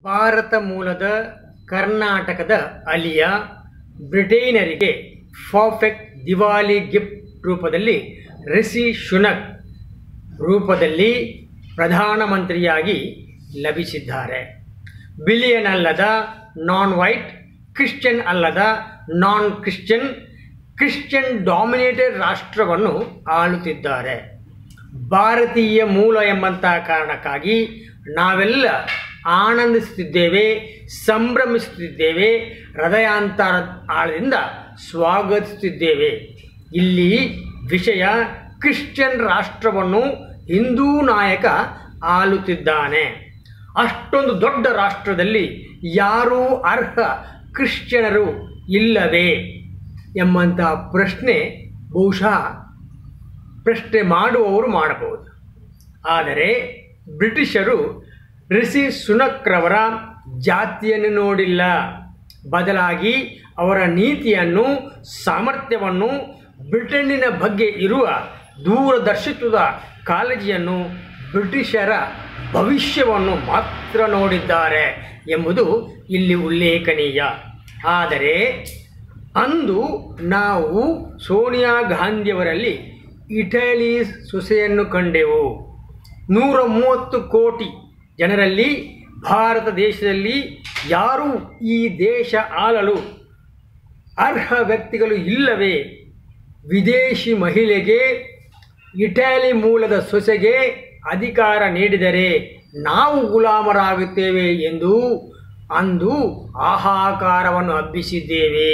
ಭಾರತ ಮೂಲದ ಕರ್ನಾಟಕದ ಅಲಿಯ ಬ್ರಿಟೇನರಿಗೆ ಪರ್ಫೆಕ್ಟ್ ದಿವಾಲಿ ಗಿಫ್ಟ್ ರೂಪದಲ್ಲಿ ರಿಷಿ ಶುನಕ್ ರೂಪದಲ್ಲಿ ಪ್ರಧಾನಮಂತ್ರಿಯಾಗಿ ಲಭಿಸಿದ್ದಾರೆ ಬಿಲಿಯನ್ ಅಲ್ಲದ ನಾನ್ ವೈಟ್ ಕ್ರಿಶ್ಚಿಯನ್ ಅಲ್ಲದ ನಾನ್ ಕ್ರಿಶ್ಚಿಯನ್ ಕ್ರಿಶ್ಚಿಯನ್ ಡಾಮಿನೇಟೆಡ್ ರಾಷ್ಟ್ರವನ್ನು ಆಳುತ್ತಿದ್ದಾರೆ ಭಾರತೀಯ ಮೂಲ ಎಂಬಂತಹ ಕಾರಣಕ್ಕಾಗಿ ನಾವೆಲ್ಲ ಆನಂದಿಸುತ್ತಿದ್ದೇವೆ ಸಂಭ್ರಮಿಸುತ್ತಿದ್ದೇವೆ ಹೃದಯಾಂತರ ಆಳದಿಂದ ಸ್ವಾಗತಿಸುತ್ತಿದ್ದೇವೆ ಇಲ್ಲಿ ವಿಷಯ ಕ್ರಿಶ್ಚಿಯನ್ ರಾಷ್ಟ್ರವನ್ನು ಹಿಂದೂ ನಾಯಕ ಆಳುತ್ತಿದ್ದಾನೆ ಅಷ್ಟೊಂದು ದೊಡ್ಡ ರಾಷ್ಟ್ರದಲ್ಲಿ ಯಾರೂ ಅರ್ಹ ಕ್ರಿಶ್ಚಿಯನರು ಇಲ್ಲವೇ ಎಂಬಂಥ ಪ್ರಶ್ನೆ ಬಹುಶಃ ಪ್ರಶ್ನೆ ಮಾಡುವವರು ಮಾಡಬಹುದು ಆದರೆ ಬ್ರಿಟಿಷರು ರಿಷಿ ಸುನಕ್ರವರ ಜಾತಿಯನ್ನು ನೋಡಿಲ್ಲ ಬದಲಾಗಿ ಅವರ ನೀತಿಯನ್ನು ಸಾಮರ್ಥ್ಯವನ್ನು ಬ್ರಿಟನ್ನಿನ ಬಗ್ಗೆ ಇರುವ ದೂರದರ್ಶಿತ್ವದ ಕಾಳಜಿಯನ್ನು ಬ್ರಿಟಿಷರ ಭವಿಷ್ಯವನ್ನು ಮಾತ್ರ ನೋಡಿದ್ದಾರೆ ಎಂಬುದು ಇಲ್ಲಿ ಉಲ್ಲೇಖನೀಯ ಆದರೆ ಅಂದು ನಾವು ಸೋನಿಯಾ ಗಾಂಧಿಯವರಲ್ಲಿ ಇಟಲಿ ಸೊಸೆಯನ್ನು ಕಂಡೆವು ನೂರ ಮೂವತ್ತು ಕೋಟಿ ಜನರಲ್ಲಿ ಭಾರತ ದೇಶದಲ್ಲಿ ಯಾರೂ ಈ ದೇಶ ಆಳಲು ಅರ್ಹ ವ್ಯಕ್ತಿಗಳು ಇಲ್ಲವೇ ವಿದೇಶಿ ಮಹಿಳೆಗೆ ಇಟಲಿ ಮೂಲದ ಸೊಸೆಗೆ ಅಧಿಕಾರ ನೀಡಿದರೆ ನಾವು ಗುಲಾಮರಾಗುತ್ತೇವೆ ಎಂದು ಅಂದು ಆಹಾಕಾರವನ್ನು ಹಬ್ಬಿಸಿದ್ದೇವೆ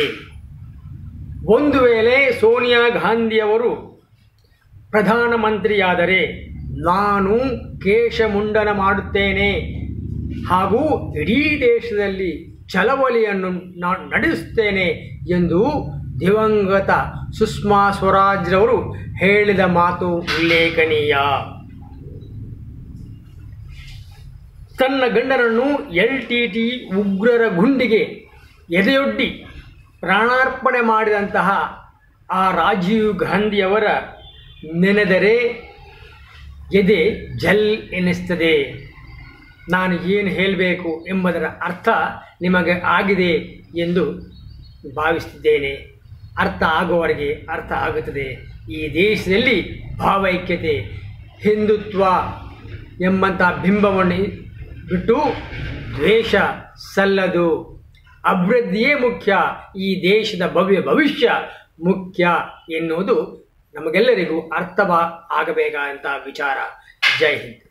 ಒಂದು ವೇಳೆ ಸೋನಿಯಾ ಗಾಂಧಿಯವರು ಪ್ರಧಾನಮಂತ್ರಿಯಾದರೆ ನಾನು ಕೇಶಮುಂಡನ ಮಾಡುತ್ತೇನೆ ಹಾಗೂ ಇಡೀ ದೇಶದಲ್ಲಿ ಚಳವಳಿಯನ್ನು ನಾನು ನಡೆಸುತ್ತೇನೆ ಎಂದು ದಿವಂಗತ ಸುಷ್ಮಾ ಸ್ವರಾಜ್ರವರು ಹೇಳಿದ ಮಾತು ಉಲ್ಲೇಖನೀಯ ತನ್ನ ಗಂಡನನ್ನು ಎಲ್ ಟಿ ಟಿ ಉಗ್ರರ ಗುಂಡಿಗೆ ಎದೆಯೊಡ್ಡಿ ಪ್ರಾಣಾರ್ಪಣೆ ಮಾಡಿದಂತಹ ಆ ರಾಜೀವ್ ಗಾಂಧಿಯವರ ನೆನೆದರೆ ಎದೆ ಜಲ್ ಎನಿಸ್ತದೆ ನಾನು ಏನು ಹೇಳಬೇಕು ಎಂಬುದರ ಅರ್ಥ ನಿಮಗೆ ಆಗಿದೆ ಎಂದು ಭಾವಿಸುತ್ತಿದ್ದೇನೆ ಅರ್ಥ ಆಗುವವರೆಗೆ ಅರ್ಥ ಆಗುತ್ತದೆ ಈ ದೇಶದಲ್ಲಿ ಭಾವೈಕ್ಯತೆ ಹಿಂದುತ್ವ ಎಂಬಂಥ ಬಿಂಬವನ್ನು ಬಿಟ್ಟು ದ್ವೇಷ ಸಲ್ಲದು ಅಭಿವೃದ್ಧಿಯೇ ಮುಖ್ಯ ಈ ದೇಶದ ಭವ್ಯ ಭವಿಷ್ಯ ಮುಖ್ಯ ಎನ್ನುವುದು ನಮಗೆಲ್ಲರಿಗೂ ಅರ್ಥವ ಆಗಬೇಕಾದಂಥ ವಿಚಾರ ಜೈ ಹಿಂದ್